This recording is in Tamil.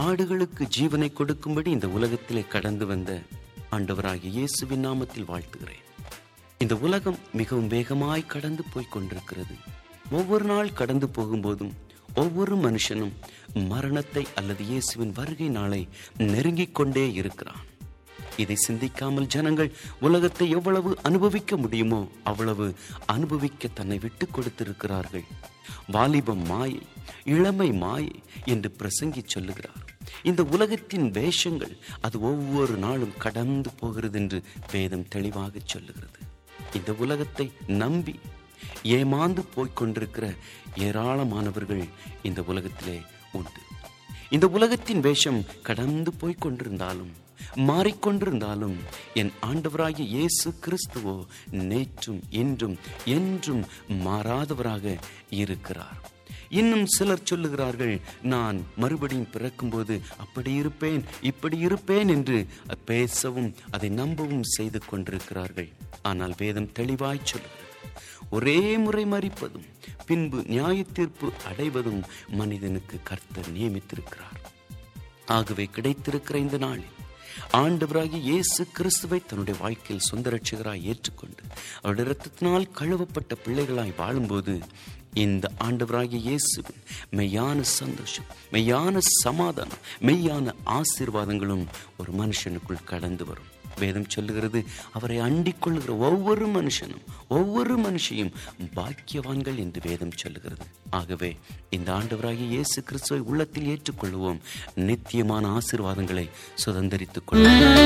ஆடுகளுக்கு ஜீவனை கொடுக்கும்படி இந்த உலகத்திலே கடந்து வந்த ஆண்டவராகிய இயேசுவின் நாமத்தில் வாழ்த்துகிறேன் இந்த உலகம் மிகவும் வேகமாய் கடந்து போய் கொண்டிருக்கிறது ஒவ்வொரு நாள் கடந்து போகும்போதும் ஒவ்வொரு மனுஷனும் மரணத்தை அல்லது இயேசுவின் வருகை நாளை நெருங்கிக் கொண்டே இருக்கிறான் இதை சிந்திக்காமல் ஜனங்கள் உலகத்தை எவ்வளவு அனுபவிக்க முடியுமோ அவ்வளவு அனுபவிக்க தன்னை விட்டு கொடுத்திருக்கிறார்கள் வாலிபம் மாயை இளமை மாயை என்று பிரசங்கி சொல்லுகிறார் இந்த உலகத்தின் வேஷங்கள் அது ஒவ்வொரு நாளும் கடந்து போகிறது என்று வேதம் தெளிவாக சொல்லுகிறது இந்த உலகத்தை நம்பி ஏமாந்து போய்க் கொண்டிருக்கிற ஏராளமானவர்கள் இந்த உலகத்திலே உண்டு இந்த உலகத்தின் வேஷம் கடந்து போய்க் கொண்டிருந்தாலும் மாறிக்கொண்டிருந்தாலும் என் ஆண்டவராகிய இயேசு கிறிஸ்துவோ நேற்றும் இன்றும் என்றும் மாறாதவராக இருக்கிறார் இன்னும் சிலர் சொல்லுகிறார்கள் நான் மறுபடியும் பிறக்கும்போது அப்படி இருப்பேன் இப்படி இருப்பேன் என்று பேசவும் அதை நம்பவும் செய்து கொண்டிருக்கிறார்கள் ஆனால் வேதம் தெளிவாய் சொல்லுகிறது ஒரே முறை மறிப்பதும் பின்பு நியாய தீர்ப்பு அடைவதும் மனிதனுக்கு கர்த்தர் நியமித்திருக்கிறார் ஆகவே கிடைத்திருக்கிற இந்த நாளில் ஆண்டவராகிய இயேசு கிறிஸ்துவை தன்னுடைய வாழ்க்கையில் சொந்த ரட்சகராய் ஏற்றுக்கொண்டு அவருடைய இரத்தத்தினால் கழுவப்பட்ட பிள்ளைகளாய் வாழும்போது இந்த ஆண்டவராகிய இயேசுவின் மெய்யான சந்தோஷம் மெய்யான சமாதானம் மெய்யான ஆசீர்வாதங்களும் ஒரு மனுஷனுக்குள் கடந்து வரும் வேதம் சொல்லுகிறது அவரை அண்டிக் கொள்ளுகிற ஒவ்வொரு மனுஷனும் ஒவ்வொரு மனுஷியும் பாக்கியவான்கள் என்று வேதம் சொல்லுகிறது ஆகவே இந்த ஆண்டவராகிய இயேசு கிறிஸ்துவை உள்ளத்தில் ஏற்றுக்கொள்வோம் நித்தியமான ஆசீர்வாதங்களை சுதந்திரித்துக் கொள்வோம்